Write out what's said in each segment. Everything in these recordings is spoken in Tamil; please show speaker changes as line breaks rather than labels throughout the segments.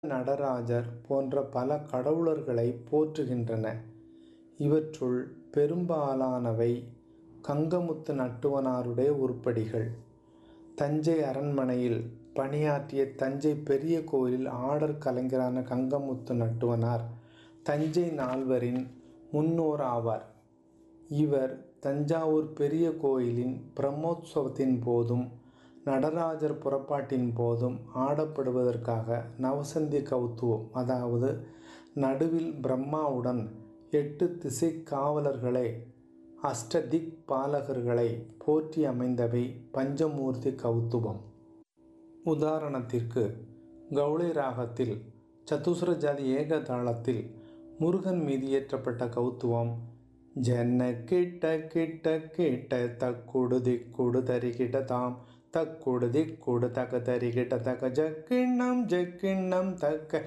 நடராஜர் போன்ற பல கடவுளர்களை போற்றுகின்றன. இவற்றுள் பெரும்பாலானவை கங்கமுத்து நட்டுவனாருடைய உருப்படிகள். தஞ்சை அரண்மனையில் பணியாற்றிய தஞ்சை பெரிய கோயிலில் ஆடற் கலைஞரான கங்கமுத்து நட்டுவனார் தஞ்சை நால்வரின் முன்னோர் ஆவார். இவர் தஞ்சாவூர் பெரிய கோயிலின் பிரம்மோற்சவத்தின் போதும் நடராஜர் புறப்பாட்டின் போதும் ஆடப்படுவதற்காக நவசந்தி கவுத்துவம் அதாவது நடுவில் பிரம்மாவுடன் எட்டு திசைக் காவலர்களை அஷ்டதிக் பாலகர்களை போற்றி அமைந்தவை பஞ்சமூர்த்தி கவுத்துவம். உதாரணத்திற்கு கௌளை ராகத்தில் சதுஸ்ர ஜாதி ஏகதாளத்தில் முருகன் மீது இயற்றப்பட்ட கவுத்துவம் ஜன்ன கிட்ட கிட்ட கிட்ட தக்குடு திக்குடு தரிகிட தாம் தக்குடு திக்குடு தக தரிகிட தக ஜக்கிண்ணம் ஜக்கிண்ணம் தக்க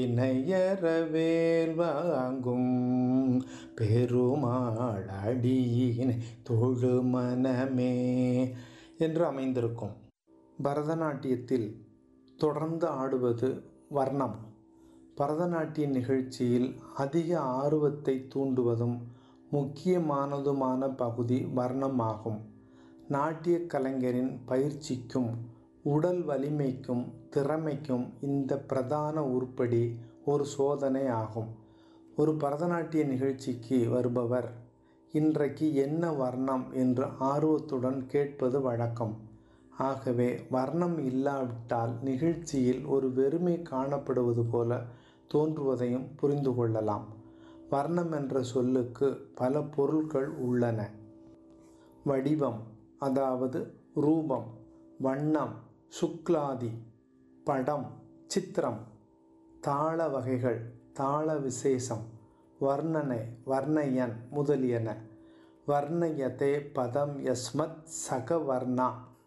வினையறவேல் வாங்கும் பெருமாள் அடியினை தொழு மனமே என்று அமைந்திருக்கும். பரதநாட்டியத்தில் தொடர்ந்து ஆடுவது வர்ணம். பரதநாட்டிய நிகழ்ச்சியில் அதிக ஆர்வத்தை தூண்டுவதும் முக்கியமானதுமான பகுதி வர்ணம் ஆகும். நாட்டியக் கலைஞரின் பயிற்சிக்கும் உடல் வலிமைக்கும் திறமைக்கும் இந்த பிரதான உருப்படி ஒரு சோதனை ஆகும். ஒரு பரதநாட்டிய நிகழ்ச்சிக்கு வருபவர் இன்றைக்கு என்ன வர்ணம் என்று ஆர்வத்துடன் கேட்பது வழக்கம். ஆகவே வர்ணம் இல்லாவிட்டால் நிகழ்ச்சியில் ஒரு வெறுமை காணப்படுவது போல தோன்றுவதையும் புரிந்து கொள்ளலாம். வர்ணம் என்ற சொல்லுக்கு பல பொருள்கள் உள்ளன. வடிவம் அதாவது ரூபம் வண்ணம் சுக்லாதி படம் சித்திரம் தாள வகைகள் தாள விசேஷம் வர்ணனை வர்ணயன் முதலியன. வர்ணயதே பதம் யஸ்மத் சக வர்ணா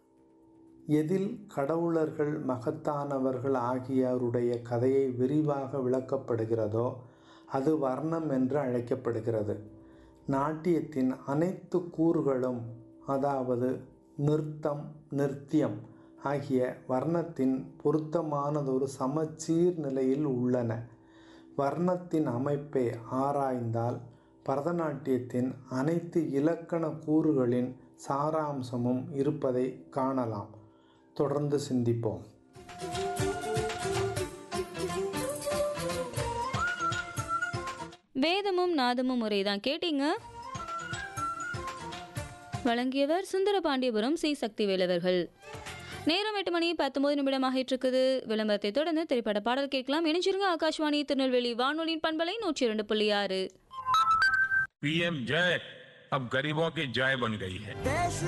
எதில் கடவுளர்கள் மகத்தானவர்கள் ஆகியோருடைய கதையை விரிவாக விளக்கப்படுகிறதோ அது வர்ணம் என்று அழைக்கப்படுகிறது. நாட்டியத்தின் அனைத்து கூறுகளும் அதாவது நிருத்தம் நிருத்யம் ஆகிய வர்ணத்தின் பொருத்தமானதொரு சமச்சீர் நிலையில் உள்ளன. வர்ணத்தின் அமைப்பை ஆராய்ந்தால் பரதநாட்டியத்தின் அனைத்து இலக்கண கூறுகளின் சாராம்சமும் இருப்பதைக் காணலாம். தொடர்ந்து சிந்திப்போம்.
வேதமும் நாதமும் முறைதான் கேட்டீங்க வழங்கியவர் சுந்தரபாண்டியபுரம் சி சக்திவேல் அவர்கள் நேரம் எட்டு மணி பத்தொன்பது நிமிடம் ஆகிட்டு இருக்குது விளம்பரத்தை தொடர்ந்து திரைப்பட பாடல் கேட்கலாம் இணைஞ்சிருங்க ஆகாஷ்வாணி திருநெல்வேலி வானொலியின் பண்பலை நூற்றி இரண்டு புள்ளி ஆறு
पीएम जय अब गरीबों की जय बन गई है